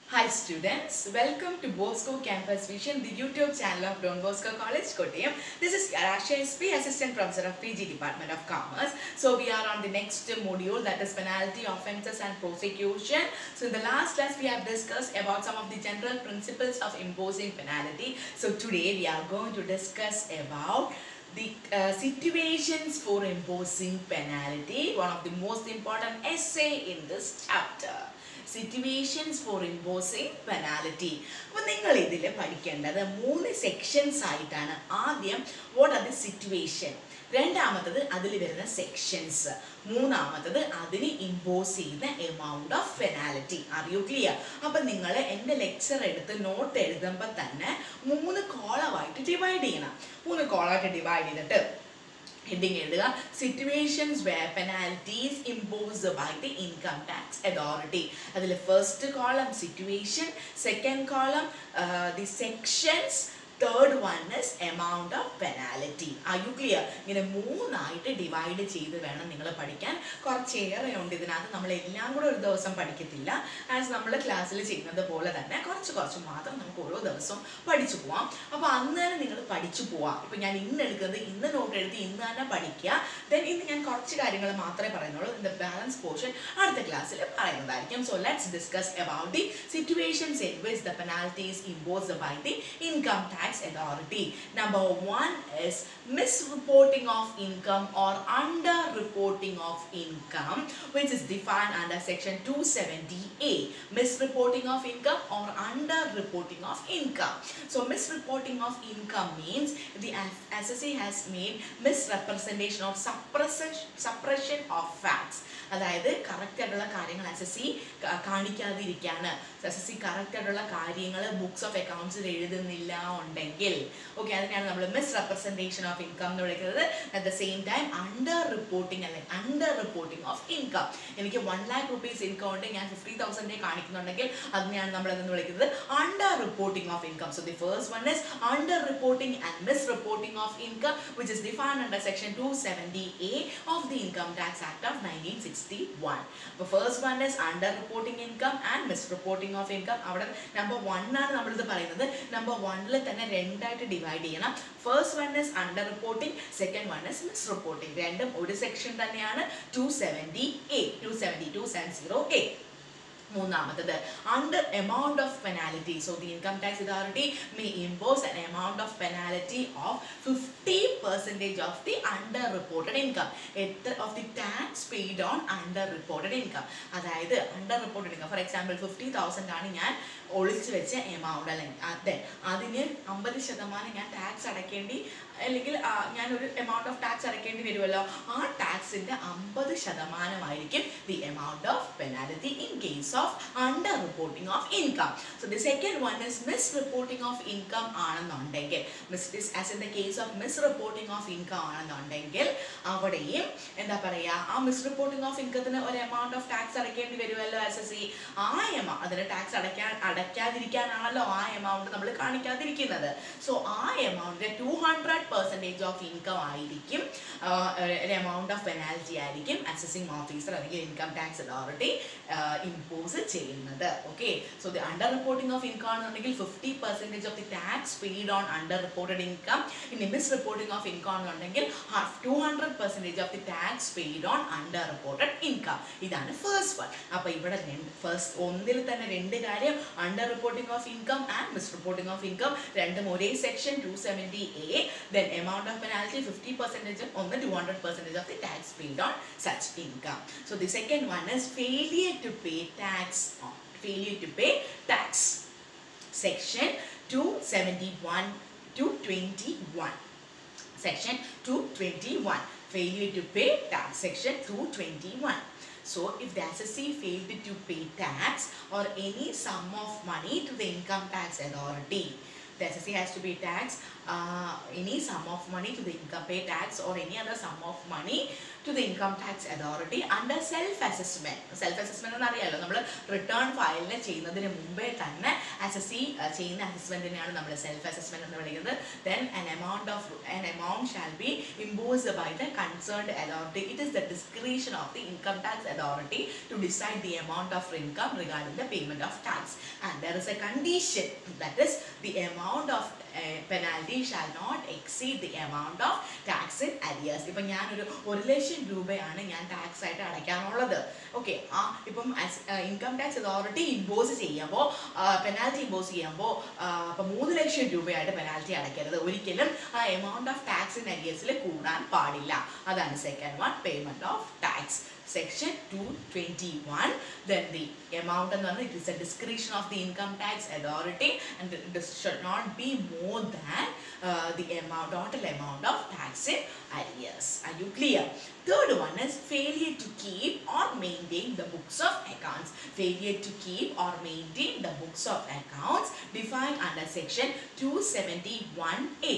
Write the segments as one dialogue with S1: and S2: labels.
S1: Hi students, welcome to Bosco Campus Vision, the YouTube channel of Don Bosco College, Kottayam. This is Rasha SP, Assistant Professor of PG Department of Commerce. So we are on the next module that is penalty, offences and prosecution. So in the last class we have discussed about some of the general principles of imposing penalty. So today we are going to discuss about the uh, situations for imposing penalty, one of the most important essay in this chapter. Situations for imposing penalty അപ്പോൾ നിങ്ങൾ ഇതിൽ പഠിക്കേണ്ടത് മൂന്ന് sections ആയിട്ടാണ് ആദ്യം what are the situation രണ്ടാമത്തത് അതിൽ വരുന്ന സെക്ഷൻസ് മൂന്നാമത്തത് അതിന് ഇമ്പോസ് ചെയ്യുന്ന എമൗണ്ട് ഓഫ് പെനാലിറ്റി അറിയൂ ക്ലിയർ അപ്പം നിങ്ങൾ എൻ്റെ ലെക്ചർ എടുത്ത് നോട്ട് എഴുതുമ്പോൾ തന്നെ മൂന്ന് കോളമായിട്ട് ഡിവൈഡ് ചെയ്യണം മൂന്ന് കോളമായിട്ട് ഡിവൈഡ് ചെയ്തിട്ട് ഹെഡിങ് എഴുതുക situations where penalties imposed by the income tax authority അതിൽ first column situation second column the sections third one is amount of penalty are you clear ഇങ്ങനെ മൂന്നായിട്ട് ഡിവൈഡ് ചെയ്ത് വേണം നിങ്ങൾ പഠിക്കാൻ കുറച്ചേറെ ഉണ്ട് ഇതിനകത്ത് നമ്മൾ എല്ലാം കൂടെ ഒരു ദിവസം പഠിക്കത്തില്ല ആസ് നമ്മൾ ക്ലാസ്സിൽ ചെയ്യുന്നത് പോലെ തന്നെ കുറച്ച് കുറച്ച് മാത്രം നമുക്ക് ഓരോ ദിവസവും പഠിച്ചു പോവാം അപ്പോൾ അന്ന് തന്നെ നിങ്ങൾ പഠിച്ചു പോവാം ഇപ്പം ഞാൻ ഇന്ന് എടുക്കുന്നത് ഇന്ന് നോട്ട് എഴുതി ഇന്ന് തന്നെ പഠിക്കുക ദെൻ ഇന്ന് ഞാൻ കുറച്ച് കാര്യങ്ങൾ മാത്രമേ പറയുന്നുള്ളൂ ഇതിൻ്റെ ബാലൻസ് പോർഷൻ അടുത്ത ക്ലാസ്സിൽ പറയുന്നതായിരിക്കും so let's discuss about the situations in which the penalties imposed by the income tax authority number one is misreporting of income or under reporting of income which is defined under section 270a misreporting of income or under reporting of income so misreporting of income means the SSA has made misrepresentation or suppression suppression of facts അതായത് correct ആയിട്ടുള്ള കാര്യങ്ങൾ S S assessee കാണിക്കാതിരിക്കാണ് S S assessee correct ആയിട്ടുള്ള കാര്യങ്ങൾ books of അക്കൗണ്ട്സിൽ എഴുതുന്നില്ല ഉണ്ടെങ്കിൽ okay അതിനാണ് നമ്മൾ മിസ് റെപ്രസെൻറ്റേഷൻ ഓഫ് ഇൻകം എന്ന് വിളിക്കുന്നത് at the same time under reporting അല്ലെങ്കിൽ അണ്ടർ റിപ്പോർട്ടിംഗ് ഓഫ് ഇൻകം എനിക്ക് വൺ ലാക്ക് റുപ്പീസ് ഇൻകം ഉണ്ട് ഞാൻ ഫിഫ്റ്റി തൗസൻഡേ കാണിക്കുന്നുണ്ടെങ്കിൽ അതിനെയാണ് നമ്മൾ എന്ന് വിളിക്കുന്നത് under reporting of income so the first one is under reporting and misreporting of income which is defined under section two seventy A of the income tax act of nineteen sixty one അപ്പോൾ first one is under reporting income and misreporting of income അവിടെ number one ആണ് നമ്മളിത് പറയുന്നത് number വണ്ണിൽ തന്നെ രണ്ടായിട്ട് divide ചെയ്യണം first one is under reporting second one is misreporting രണ്ടും ഒരു സെക്ഷൻ തന്നെയാണ് two seventy A two seventy two seven zero A മൂന്നാമത്തത് under amount of penalty so the income tax authority may impose an amount of penalty of fifty percentage of the under reported income എത്ര of the tax paid on under reported income അതായത് under reported income for example fifty thousand ആണ് ഞാൻ ഒളിച്ചു വെച്ച amount അല്ലെങ്കിൽ അതെ അതിന് അമ്പത് ശതമാനം ഞാൻ ടാക്സ് അടയ്ക്കേണ്ടി അല്ലെങ്കിൽ ഞാനൊരു എമൗണ്ട് ഓഫ് ടാക്സ് അടയ്ക്കേണ്ടി വരുമല്ലോ ആ ടാക്സിൻ്റെ അമ്പത് ശതമാനമായിരിക്കും the amount of penalty in case of under reporting of income so the second one is misreporting of income ആണെന്നുണ്ടെങ്കിൽ mis is as in the case of misreporting of income ആണെന്നുണ്ടെങ്കിൽ അവിടെയും എന്താ പറയുക ആ miss misreporting of ഇൻകത്തിന് ഒരു amount of tax അടയ്ക്കേണ്ടി വരുമല്ലോ S S assessee ആ എമൗണ്ട് അതിന് ടാക്സ് അടയ്ക്കാൻ അടയ്ക്കാതിരിക്കാനാണല്ലോ ആ എമൗണ്ട് നമ്മൾ കാണിക്കാതിരിക്കുന്നത് സോ ആ amount two hundred percentage of income ആയിരിക്കും ഒരു എമൗണ്ട് ഓഫ് പെനാൽറ്റി ആയിരിക്കും അസസിങ് ഓഫീസർ അല്ലെങ്കിൽ ഇൻകം ടാക്സ് അതോറിറ്റി ഇമ്പോസ് ചെയ്യുന്നത് okay so the under reporting of income ആണെന്നുണ്ടെങ്കിൽ fifty percentage of the tax paid on under reported income ഇനി misreporting of income ആണെന്നുണ്ടെങ്കിൽ two hundred percentage of the tax paid on under reported income ഇതാണ് first one അപ്പോൾ ഇവിടെ രണ്ട് first ഒന്നിൽ തന്നെ രണ്ട് കാര്യം under reporting of income and misreporting of income രണ്ടും ഒരേ section two seventy A then amount of penalty fifty percentage ഒന്ന് two hundred percentage of the tax paid on such income so the second one is failure to pay tax on failure to pay tax section two seventy one two twenty one section two twenty one failure to pay tax section 221 so if the SSC failed to pay tax or any sum of money to the income tax authority the SSC has to be taxed uh, any sum of money to the income pay tax or any other sum of money to the income tax authority under self assessment self assessment എന്ന് അറിയാലോ നമ്മൾ return ഫയലിന് ചെയ്യുന്നതിന് മുമ്പേ തന്നെ S S C ചെയ്യുന്ന അസസ്മെന്റിനെയാണ് നമ്മൾ self assessment എന്ന് വിളിക്കുന്നത് then an amount of an amount shall be imposed by the concerned authority it is the discretion of the income tax authority to decide the amount of income regarding the payment of tax and there is a condition that is the amount of uh, penalty shall not exceed the amount of tax in arrears ഇപ്പം ഞാനൊരു ഒരു ലക്ഷം രൂപയാണ് ഞാൻ tax ആയിട്ട് അടയ്ക്കാനുള്ളത് okay ആ ഇപ്പം income tax authority impose ചെയ്യുമ്പോൾ penalty impose ചെയ്യുമ്പോൾ ഇപ്പം മൂന്ന് ലക്ഷം രൂപയായിട്ട് പെനാൽറ്റി അടയ്ക്കരുത് ഒരിക്കലും ആ എമൗണ്ട് ഓഫ് ടാക്സ് ഇൻ അരിയസിൽ കൂടാൻ പാടില്ല അതാണ് second one payment of tax section 221 then the amount and it is a discretion of the income tax authority and this should not be more than uh, the amount total amount of tax in arrears are you clear third one is failure to keep or maintain the books of accounts failure to keep or maintain the books of accounts defined under section 271a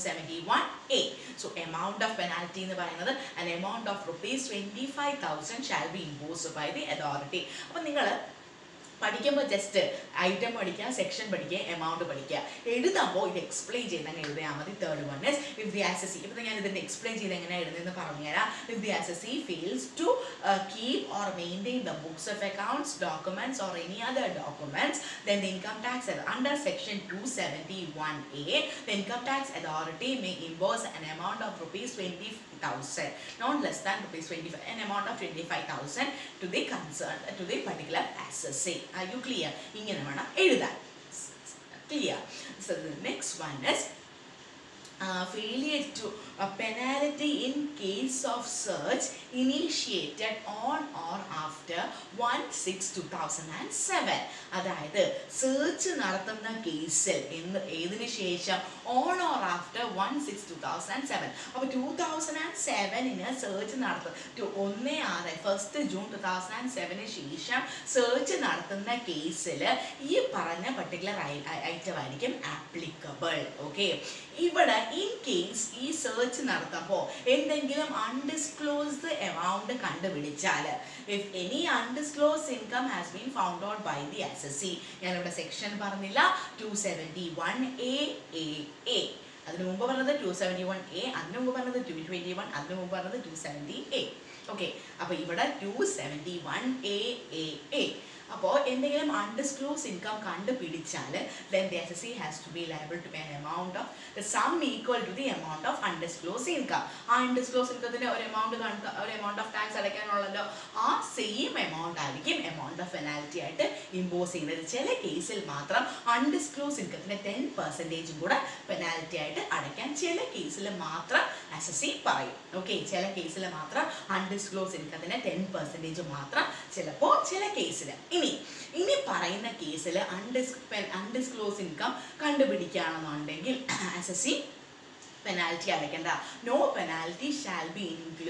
S1: 271a so amount of penalty എന്ന് പറയുന്നത് an amount of rupees 25000 shall be imposed by the authority അപ്പോൾ നിങ്ങൾ പഠിക്കുമ്പോൾ just item പഠിക്കുക section പഠിക്കുക amount പഠിക്കുക എഴുതുമ്പോൾ ഇത് എക്സ്പ്ലെയിൻ ചെയ്ത് അങ്ങ് എഴുതിയാൽ മതി third one is if the assessee ഇപ്പം ഞാൻ ഇതിൻ്റെ എക്സ്പ്ലെയിൻ ചെയ്ത് എങ്ങനെ എഴുതുന്നതെന്ന് പറഞ്ഞുതരാം if the assessee fails to keep or maintain the books of accounts documents or any other documents then the income tax under section two seventy one A the income tax authority may impose an amount of rupees 20,000 not less than rupees 25 an amount of 25,000 to the concerned to the particular SSA are you clear ഇങ്ങനെ വേണം എഴുതാൻ clear so the next one is uh, failure to a penalty in case of search initiated on or after 1 6 2007 അതായത് search നടത്തുന്ന കേസിൽ എന്ന് ഏതിനു ശേഷം on or after one six two thousand seven അപ്പോൾ ടൂ തൗസൻഡ് ആൻഡ് സെവനിന് search നടത്തും ഒന്ന് ആറ് first June two thousand and സെവന് ശേഷം സെർച്ച് നടത്തുന്ന കേസിൽ ഈ പറഞ്ഞ പർട്ടിക്കുലർ ഐറ്റം ആയിരിക്കും ആപ്ലിക്കബിൾ ഓക്കെ ഇവിടെ ഇൻ കേസ് ഈ സെർച്ച് നടത്തുമ്പോൾ എന്തെങ്കിലും അൺഡിസ്ക്ലോസ്ഡ് എമൗണ്ട് കണ്ടുപിടിച്ചാൽ if any undisclose income has been found out by the S S assessee ഞാനിവിടെ സെക്ഷൻ പറഞ്ഞില്ല two seventy one A A A അതിന് മുമ്പ് പറഞ്ഞത് ടു സെവൻറ്റി വൺ എ അതിന് മുമ്പ് പറഞ്ഞത് ടു ട്വൻറ്റി വൺ അതിന് മുമ്പ് പറഞ്ഞത് ടു സെവൻറ്റി എ ഓക്കെ അപ്പോൾ ഇവിടെ two seventy one A A A അപ്പോൾ എന്തെങ്കിലും അൺഡിസ്ക്ലോസ് ഇൻകം കണ്ടുപിടിച്ചാൽ then the S S C has to be liable to pay an amount of the sum equal to the amount of undisclosed income ആ undisclose ഇൻകത്തിന് ഒരു amount ഒരു amount of tax അടയ്ക്കാനുള്ളല്ലോ ആ same amount ആയിരിക്കും amount of penalty ആയിട്ട് impose ചെയ്യുന്നത് ചില കേസിൽ മാത്രം അൺഡിസ്ക്ലോസ് ഇൻകത്തിന് ടെൻ പെർസെൻറ്റേജും കൂടെ പെനാൽറ്റി ആയിട്ട് അടയ്ക്കാൻ ചില കേസിൽ മാത്രം എസ് എസ് സി പറയും ഓക്കെ ചില കേസിൽ മാത്രം അൺഡിസ്ക്ലോസ് ഇൻകത്തിന് ടെൻ പെർസെൻറ്റേജ് മാത്രം ചിലപ്പോൾ ചില കേസിൽ ഇനി ഇനി പറയുന്ന കേസിൽ അൺഡിസ് അൺഡിസ്ക്ലോസ് ഇൻകം കണ്ടുപിടിക്കുകയാണെന്നുണ്ടെങ്കിൽ എസ് എസ് സി പെനാൽറ്റി അടയ്ക്കേണ്ട no penalty shall be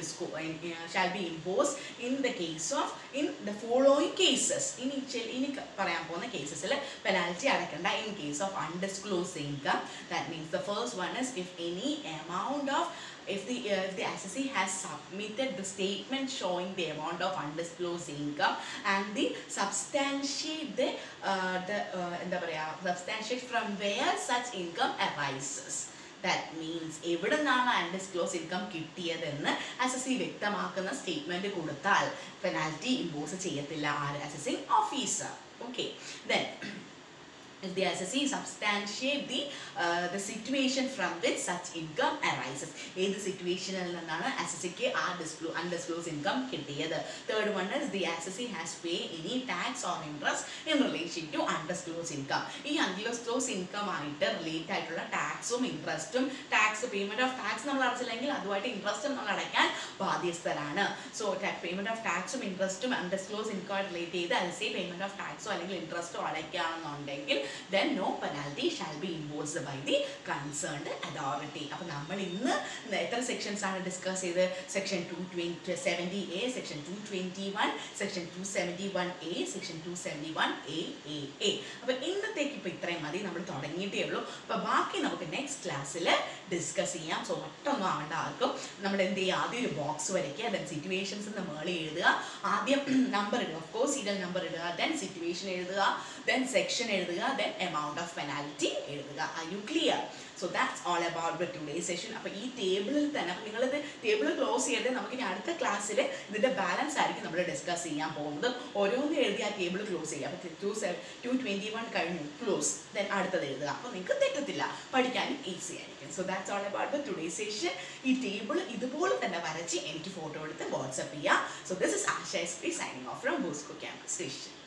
S1: shall be impose in the case of in the following cases ഇനി ചെ- ഇനി ക- പറയാൻ പോകുന്ന കേസസിൽ പെനാൽറ്റി അടയ്ക്കേണ്ട in case of undisclose income that means the first one is if any amount of if the uh, if the SSC has submitted the statement showing the amount of undisclosed income and the substantiate the uh, the uh, എന്താ പറയാ substantiate from where such income arises that means എവിടെ നിന്നാണ് undisclosed income കിട്ടിയതെന്ന് S S C വ്യക്തമാക്കുന്ന statement കൊടുത്താൽ penalty impose ചെയ്യത്തില്ല ആര് assessing officer okay then if the SSC substantiate the uh, the situation from which such income arises ഏത് സിറ്റുവേഷനിൽ നിന്നാണ് എസ് എസ് സിക്ക് ആ ഡിസ്ക്ലോ അൺഡിസ്ക്ലോസ് ഇൻകം കിട്ടിയത് third one is the S S C has pay any tax or interest in relation to undisclosed income ഈ undisclosed income ആയിട്ട് relate ആയിട്ടുള്ള ടാക്സും ഇൻട്രസ്റ്റും ടാക്സ് പേയ്മെന്റ് ഓഫ് ടാക്സ് നമ്മൾ അടച്ചില്ലെങ്കിൽ അതുമായിട്ട് ഇൻട്രസ്റ്റും നമ്മൾ അടയ്ക്കാൻ ബാധ്യസ്ഥരാണ് സോ പേയ്മെന്റ് ഓഫ് ടാക്സും ഇൻട്രസ്റ്റും അൺഡിസ്ക്ലോസ് ഇൻകം റിലേറ്റ് ചെയ്ത് എസ് സി പേയ്മെന്റ് ഓഫ് ടാക്സോ അല്ലെങ്കിൽ ഇൻട്രസ്റ്റോ അടയ്ക്കുകയാണെന്നുണ്ടെങ്കിൽ then no penalty shall be imposed by the concerned authority അപ്പോൾ നമ്മൾ ഇന്ന് എത്ര സെക്ഷൻസ് ആണ് ഡിസ്കസ് ചെയ്തത് section two twenty seventy A section two twenty one section two seventy one A section two seventy one A A A അപ്പോൾ ഇന്നത്തേക്ക് ഇപ്പോൾ ഇത്രയും മതി നമ്മൾ തുടങ്ങിയിട്ടേ ഉള്ളൂ അപ്പോൾ ബാക്കി നമുക്ക് നെക്സ്റ്റ് ക്ലാസ്സിൽ ഡിസ്കസ് ചെയ്യാം സോ ഒട്ടൊന്നും ആവേണ്ട ആർക്കും നമ്മൾ എന്ത് ചെയ്യുക ആദ്യം ഒരു ബോക്സ് വരയ്ക്കുക ദെൻ സിറ്റുവേഷൻസ് എന്ന് മേളിൽ എഴുതുക ആദ്യം നമ്പർ ഇടുക ഓഫ് കോഴ്സ് സീരിയൽ നമ്പർ ഇടുക ദെൻ സിറ്റുവേഷൻ എഴുതുക ദെൻ സെക്ഷൻ എഴുതുക ദെൻ എമൗണ്ട് ഓഫ് പെനാൽറ്റി എഴുതുക I you clear so that's all about the today session അപ്പോൾ ഈ ടേബിളിൽ തന്നെ അപ്പോൾ നിങ്ങളിത് ടേബിൾ ക്ലോസ് ചെയ്ത് നമുക്ക് ഇനി അടുത്ത ക്ലാസ്സിൽ ഇതിൻ്റെ ബാലൻസ് ആയിരിക്കും നമ്മൾ ഡിസ്കസ് ചെയ്യാൻ പോകുന്നത് ഓരോന്ന് എഴുതി ആ ടേബിൾ ക്ലോസ് ചെയ്യുക അപ്പോൾ two seven two twenty one കഴിഞ്ഞു ക്ലോസ് ദെൻ അടുത്തത് എഴുതുക അപ്പോൾ നിങ്ങൾക്ക് തെറ്റത്തില്ല പഠിക്കാനും ഈസി ആയിരിക്കും so that's all about the today session ഈ ടേബിൾ ഇതുപോലെ തന്നെ വരച്ച് എനിക്ക് ഫോട്ടോ എടുത്ത് വാട്സപ്പ് ചെയ്യുക so this is Asha S P signing off from Bosco campus station